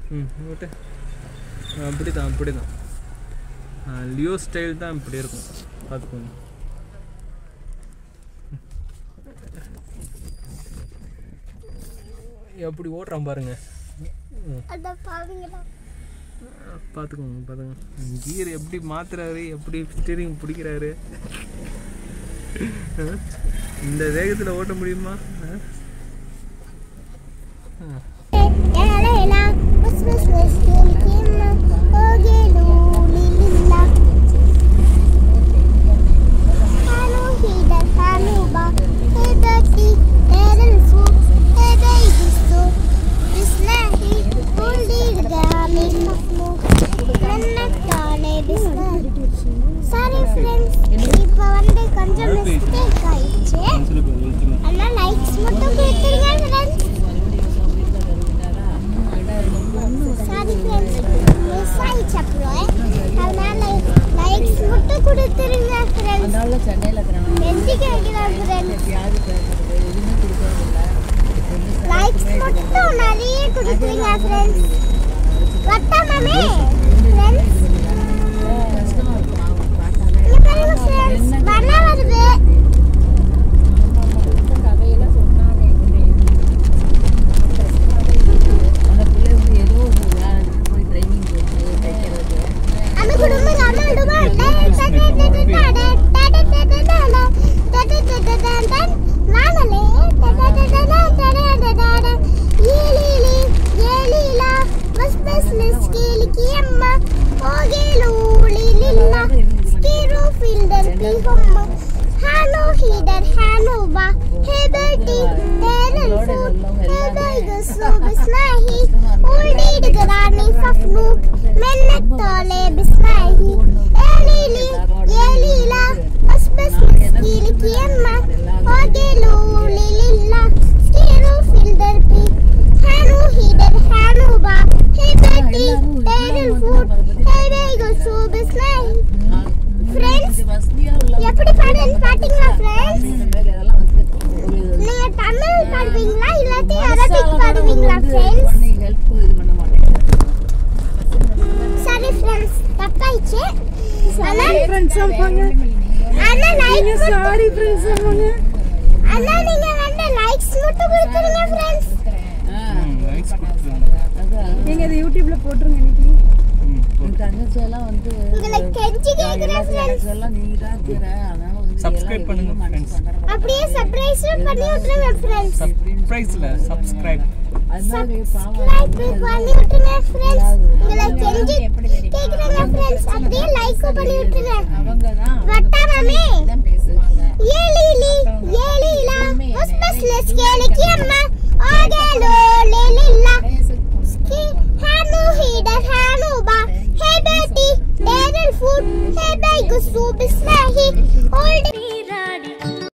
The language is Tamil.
ம் ஓட்டு அப்படி தான் அப்படி தான் லியோ ஸ்டைல் தான் இப்படி இருக்கும் பார்த்துக்கோங்க எப்படி ஓட்டுறான் பாருங்க அத பாருங்கடா பார்த்துக்கோங்க பார்த்துக்கோங்க கீர் எப்படி மாத்துறாரு எப்படி ஸ்டீரிங் பிடிக்கிறாரு ஆ? இந்த வேகத்தில் ஓட்ட முடியுமா ஆ? ஆ. ஏலேலா பஸ் பஸ் பஸ் கேலிக்கிம்மா ஓகேலு லிலில்லா ஹலோ ஹீடர் ஹலோபா ஹேதட்டி தேரல் ஃபு ஹேதை கிஸ்து பிஸ்லாஹி ஹோல்டி காமி மஃமு நன்னக்காலே பிஸ்லாஹி சாரி ஃப்ரெண்ட்ஸ் இப்போ வந்து கொஞ்சம் மிஸ்டேக் ஆயிடுச்சு ஆனால் லைக்ஸ் மட்டும் கொடுத்துருங்க ஃப்ரெண்ட்ஸ் சாரி ஃப்ரெண்ட்ஸ் மிஸ் ஆயிடுச்சு அப்புறம் அதனால லைக்ஸ் மட்டும் கொடுத்துருங்க ஃப்ரெண்ட்ஸ் அதனால சென்னையில் இருக்கிறாங்க எந்தி கேட்கிறேன் ஃப்ரெண்ட்ஸ் யாரு பேசுறது எதுவுமே கொடுக்கறதில்ல லைக்ஸ் மட்டும் நிறைய கொடுத்துருங்க ஃப்ரெண்ட்ஸ் வட்டா மாமே ஃப்ரெண்ட்ஸ் கஷ்டமா இருக்கும் அவங்க பார்த்தாலே இங்க பாருங்க ஃப்ரெண்ட்ஸ் வர வருது கதையெல்லாம் சொன்னாங்க அந்த பிள்ளை வந்து ஏதோ ஒரு வேலைக்கு போய் ட்ரைனிங் போட்டு தைக்கிறது அந்த குடும்பம் அம்மா விடுமா வானலே ஏலிலி ஏலிலா பஸ் பஸ் ஸ்கேலிக்கு அம்மா ஓகேலு லிலில்லா ஸ்கீரோ ஃபில்டர் பிஹம்மா ஹானோ ஹீடர் ஹானோ பா ஹேபர்டி தேரல் ஃபுட் ஹேபர்கு சோபிஸ்னாஹி ஓல்டீடு கரானி ஃபஃப்னு மென்னத்தோலே பிஸ்னாஹி ஏலிலி ஏலிலா பஸ் பஸ் ஸ்கீலிக்கு அம்மா ஓகேலு லிலில்லா ஸ்கீரோ ஃபில்டர் பி ஹானோ ஹீடர் ஹானோ பா ஹேபர்டி தேரல் ஃபுட் ஹேபர்கு சோபிஸ்னாஹி ஃப்ரெண்ட்ஸ் வசதியா உள்ள எப்படி பாடுன்னு பாத்தீங்களா ஃப்ரெண்ட்ஸ் பேர் இதெல்லாம் வந்து ஒரு நீங்க தமிழ் பாடுவீங்களா இல்லாட்டி அரபிக் பாடுவீங்களா ஃப்ரெண்ட்ஸ் ஹெல்ப் இது பண்ண மாட்டேன் சரி ஃப்ரெண்ட்ஸ் தப்பாயிடுச்சு ஆனா ஃப்ரெண்ட்ஸ் ஆனா லைக் சாரி ஃப்ரெண்ட்ஸ் ஆனா நீங்க வந்து லைக்ஸ் மட்டும் கொடுத்துருங்க ஃப்ரெண்ட்ஸ் லைக்ஸ் கொடுத்துருங்க அதான் நீங்க அதை யூடியூப்ல போட்டுருங்க இன்னைக்கு ம் என் தங்கச்சி எல்லாம் வந்து உங்களை கெஞ்சி கேக்குறேன் ஃப்ரெண்ட்ஸ் எனக்கு எல்லாம் நீ தான் இருக்கிற அதனால வந்து Subscribe எல்லாம் பண்ணுங்க எதையும் மனசு friends. பண்ண அப்படியே சர்ப்ரைஸும் பண்ணி விட்டுருங்க ஃப்ரெண்ட்ஸ் சர்ப்ரைஸில் சப்ஸ்கிரைப் அதனால பாவம் சப்ஸ்கிரைப் பண்ணி விட்டுருங்க ஃப்ரெண்ட்ஸ் உங்களை கெஞ்சி கேக்குறேங்க ஃப்ரெண்ட்ஸ் அப்படியே லைக்கும் பண்ணி விட்டுருங்க அவங்க தான் வட்டாரமே தான் பேசுவாங்க ஏலிலி ஏலிலா பஸ் பஸ் ஸ்கேலிக்கு அம்மா ஆகேலோ லிலில்லா ஸ்கி ஹானு ஹீடர் ஹானு பா ஹே பேட்டி டேரல் ஃபுட் ஹே பை குசு பிஸ்லாஹி ஓல்ட்